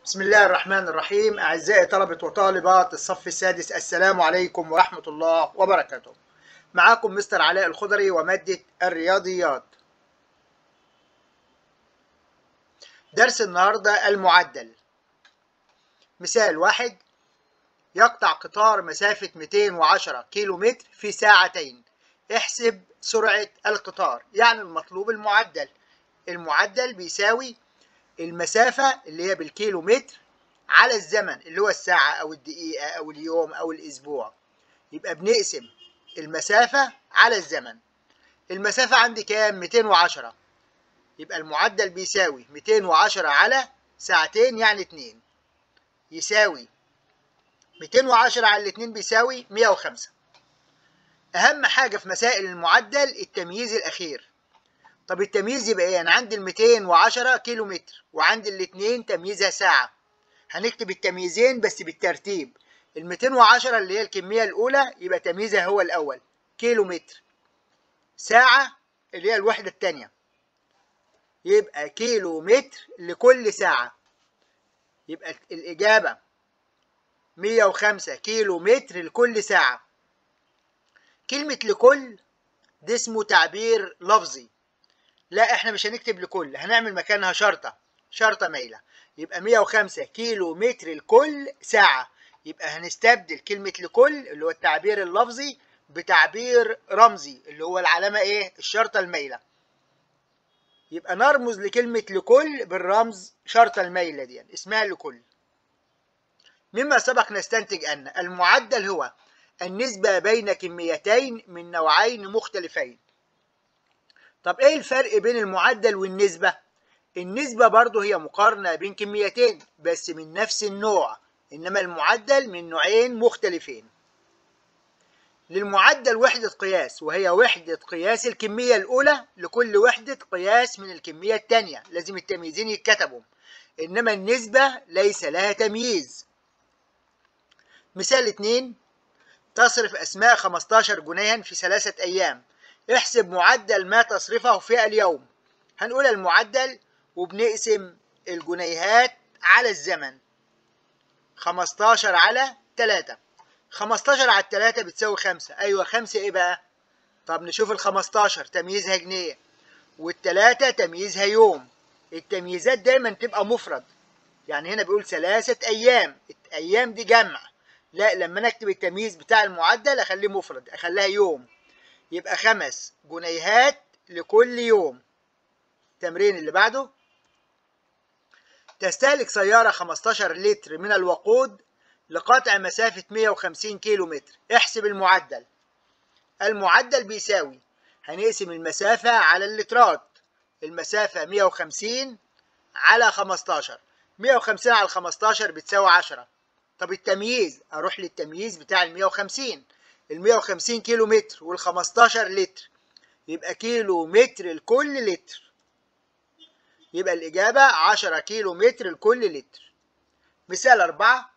بسم الله الرحمن الرحيم أعزائي طلبة وطالبات الصف السادس السلام عليكم ورحمة الله وبركاته معاكم مستر علاء الخضري ومادة الرياضيات درس النهاردة المعدل مثال واحد يقطع قطار مسافة 210 كيلو متر في ساعتين احسب سرعة القطار يعني المطلوب المعدل المعدل بيساوي المسافة اللي هي بالكيلو متر على الزمن اللي هو الساعة أو الدقيقة أو اليوم أو الأسبوع يبقى بنقسم المسافة على الزمن المسافة عندي كام؟ 210 يبقى المعدل بيساوي 210 على ساعتين يعني 2 يساوي 210 على الاتنين بيساوي 105 أهم حاجة في مسائل المعدل التمييز الأخير طب التمييز يبقى ايه؟ انا عندي ال 210 كيلو متر وعندي الاثنين تمييزها ساعة. هنكتب التمييزين بس بالترتيب. ال 210 اللي هي الكمية الأولى يبقى تمييزها هو الأول كيلو متر. ساعة اللي هي الوحدة الثانية. يبقى كيلو متر لكل ساعة. يبقى الإجابة 105 كيلو متر لكل ساعة. كلمة لكل ده اسمه تعبير لفظي. لا احنا مش هنكتب لكل هنعمل مكانها شرطة شرطة مايلة يبقى 105 كيلو متر لكل ساعة يبقى هنستبدل كلمة لكل اللي هو التعبير اللفظي بتعبير رمزي اللي هو العلامة ايه الشرطة المايلة يبقى نرمز لكلمة لكل بالرمز شرطة المايلة دي يعني اسمها لكل مما سبق نستنتج أن المعدل هو النسبة بين كميتين من نوعين مختلفين طب ايه الفرق بين المعدل والنسبة؟ النسبة برضه هي مقارنة بين كميتين بس من نفس النوع انما المعدل من نوعين مختلفين للمعدل وحدة قياس وهي وحدة قياس الكمية الأولى لكل وحدة قياس من الكمية الثانية لازم التمييزين يتكتبوا إنما النسبة ليس لها تمييز مثال اتنين تصرف أسماء 15 جنيها في ثلاثة أيام احسب معدل ما تصرفه في اليوم هنقول المعدل وبنقسم الجنيهات على الزمن 15 على 3 15 على 3 بتساوي 5 ايوه 5 ايه بقى طب نشوف ال 15 تمييزها جنيه والتلاتة تمييزها يوم التمييزات دايما تبقى مفرد يعني هنا بيقول ثلاثة أيام الأيام دي جمع لا لما نكتب التمييز بتاع المعدل أخليه مفرد أخليها يوم يبقى خمس جنيهات لكل يوم التمرين اللي بعده تستهلك سيارة 15 لتر من الوقود لقطع مسافة 150 كيلو متر احسب المعدل المعدل بيساوي هنقسم المسافة على اللترات المسافة 150 على 15 150 على 15 بتساوي 10 طب التمييز اروح للتمييز بتاع ال 150 ال 150 كيلو متر وال 15 لتر يبقى كيلو متر لكل لتر يبقى الإجابة 10 كيلو متر لكل لتر مثال أربعة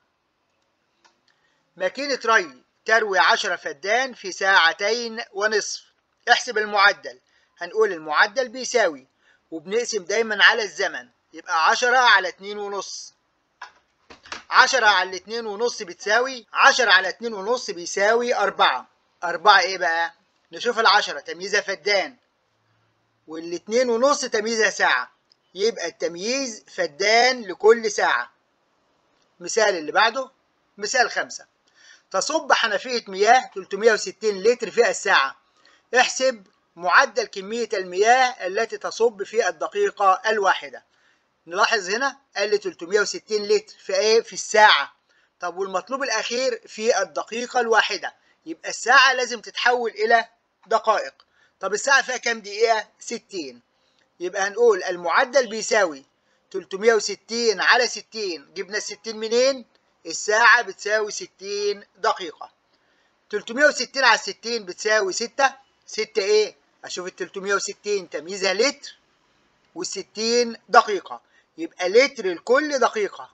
ماكينة ري تروي 10 فدان في ساعتين ونصف احسب المعدل هنقول المعدل بيساوي وبنقسم دايما على الزمن يبقى 10 على 2 ونص 10 على الاتنين ونص بتساوي 10 على اتنين ونص بيساوي أربعة أربعة إيه بقى؟ نشوف العشرة تمييزها فدان والاتنين ونص تمييزها ساعة يبقى التمييز فدان لكل ساعة مثال اللي بعده مثال خمسة تصب حنفية مياه 360 لتر في الساعة احسب معدل كمية المياه التي تصب في الدقيقة الواحدة نلاحظ هنا قال لي 360 لتر في ايه في الساعة طب والمطلوب الأخير في الدقيقة الواحدة يبقى الساعة لازم تتحول إلى دقائق طب الساعة فيها كام دقيقة 60 يبقى هنقول المعدل بيساوي 360 على 60 جبنا ال 60 منين الساعة بتساوي 60 دقيقة 360 على 60 بتساوي 6 6 ايه اشوف ال 360 تمييزها لتر وال60 دقيقة يبقى لتر لكل دقيقة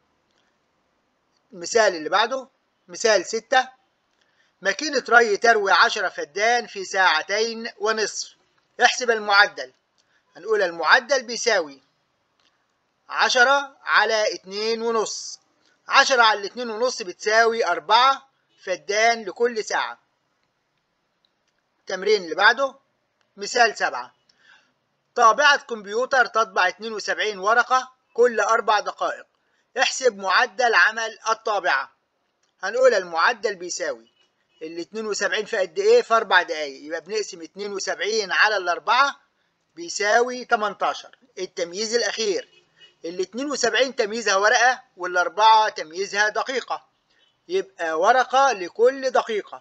المثال اللي بعده مثال ستة ماكينة ري تروي عشرة فدان في ساعتين ونصف احسب المعدل هنقول المعدل بيساوي عشرة على اتنين ونص عشرة على الاتنين ونص بتساوي أربعة فدان لكل ساعة التمرين اللي بعده مثال سبعة طابعة كمبيوتر تطبع 72 ورقة كل أربع دقائق احسب معدل عمل الطابعة هنقول المعدل بيساوي ال 72 في قد ايه في 4 دقايق يبقى بنقسم 72 على الأربعة بيساوي 18 التمييز الأخير ال 72 تمييزها ورقة والأربعة تمييزها دقيقة يبقى ورقة لكل دقيقة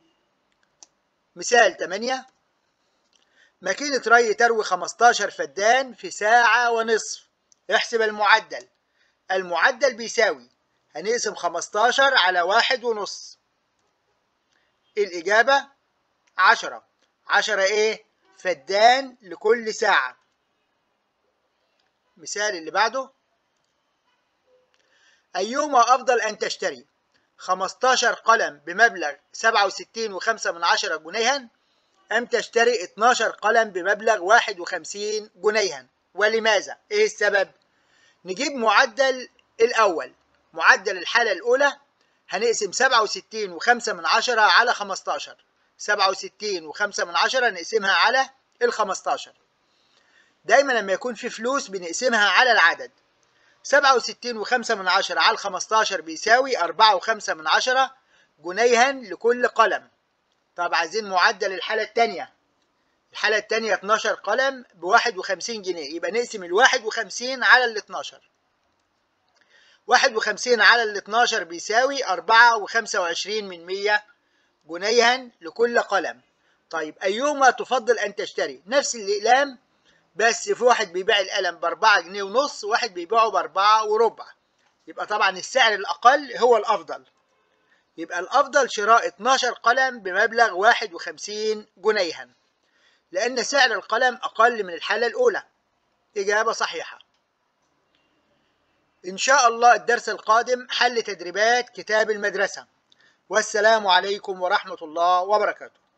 مثال 8 ماكينة ري تروي 15 فدان في ساعة ونصف احسب المعدل المعدل بيساوي هنقسم 15 على واحد ونص الإجابة 10 10 إيه؟ فدان لكل ساعة مثال اللي بعده أيهما أفضل أن تشتري 15 قلم بمبلغ 67.5 من عشرة جنيها أم تشتري 12 قلم بمبلغ 51 جنيها ولماذا؟ إيه السبب؟ نجيب معدل الأول معدل الحالة الأولى هنقسم 67.5 من عشرة على 15 67.5 من عشرة نقسمها على ال 15 دايما لما يكون في فلوس بنقسمها على العدد 67.5 من عشرة على 15 بيساوي 4.5 من عشرة جنيها لكل قلم طب عايزين معدل الحالة التانية الحالة التانية 12 قلم ب 51 جنيه يبقى نقسم ال 51 على ال 12 51 على ال 12 بيساوي 4.25 من 100 جنيها لكل قلم طيب أيهما تفضل أن تشتري نفس الأقلام بس في واحد بيبيع القلم ب 4 جنيه ونص واحد بيبيعه ب 4 وربع يبقى طبعا السعر الأقل هو الأفضل يبقى الأفضل شراء 12 قلم بمبلغ 51 جنيها لأن سعر القلم أقل من الحالة الأولى إجابة صحيحة إن شاء الله الدرس القادم حل تدريبات كتاب المدرسة والسلام عليكم ورحمة الله وبركاته